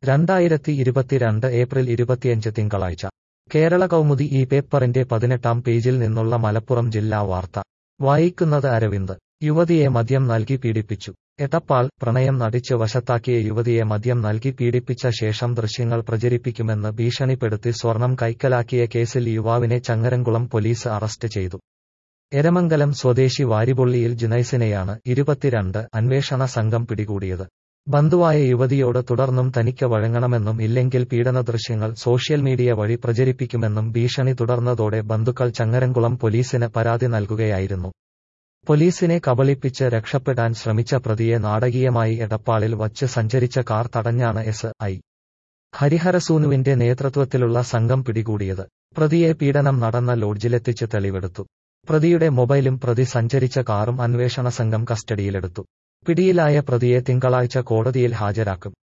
രണ്ടായിരത്തി ഇരുപത്തിരണ്ട് ഏപ്രിൽ ഇരുപത്തിയഞ്ച് തിങ്കളാഴ്ച കേരള കൗമുദി ഈ പേപ്പറിന്റെ പതിനെട്ടാം പേജിൽ നിന്നുള്ള മലപ്പുറം ജില്ലാ വാർത്ത വായിക്കുന്നത് അരവിന്ദ് യുവതിയെ മദ്യം നൽകി പീഡിപ്പിച്ചു എടപ്പാൾ പ്രണയം നടിച്ച് വശത്താക്കിയ യുവതിയെ മദ്യം നൽകി പീഡിപ്പിച്ച ശേഷം ദൃശ്യങ്ങൾ പ്രചരിപ്പിക്കുമെന്ന് ഭീഷണിപ്പെടുത്തി സ്വർണം കൈക്കലാക്കിയ കേസിൽ യുവാവിനെ ചങ്ങരംകുളം പോലീസ് അറസ്റ്റ് ചെയ്തു എരമംഗലം സ്വദേശി വാരിപൊള്ളിയിൽ ജുനൈസിനെയാണ് ഇരുപത്തിരണ്ട് അന്വേഷണ സംഘം പിടികൂടിയത് ബന്ധുവായ യുവതിയോട് തുടർന്നും തനിക്ക് വഴങ്ങണമെന്നും ഇല്ലെങ്കിൽ പീഡന ദൃശ്യങ്ങൾ സോഷ്യൽ മീഡിയ വഴി പ്രചരിപ്പിക്കുമെന്നും ഭീഷണി തുടർന്നതോടെ ബന്ധുക്കൾ ചങ്ങരംകുളം പോലീസിന് പരാതി നൽകുകയായിരുന്നു പോലീസിനെ കബളിപ്പിച്ച് രക്ഷപ്പെടാൻ ശ്രമിച്ച പ്രതിയെ നാടകീയമായി എടപ്പാളിൽ വച്ച് സഞ്ചരിച്ച കാർ തടഞ്ഞാണ് എസ് ഐ ഹരിഹരസൂനുവിന്റെ നേതൃത്വത്തിലുള്ള സംഘം പിടികൂടിയത് പ്രതിയെ പീഡനം നടന്ന ലോഡ്ജിലെത്തിച്ച് തെളിവെടുത്തു പ്രതിയുടെ മൊബൈലും പ്രതി സഞ്ചരിച്ച കാറും അന്വേഷണ സംഘം കസ്റ്റഡിയിലെടുത്തു പിടിയിലായ പ്രതിയെ തിങ്കളാഴ്ച കോടതിയിൽ ഹാജരാക്കും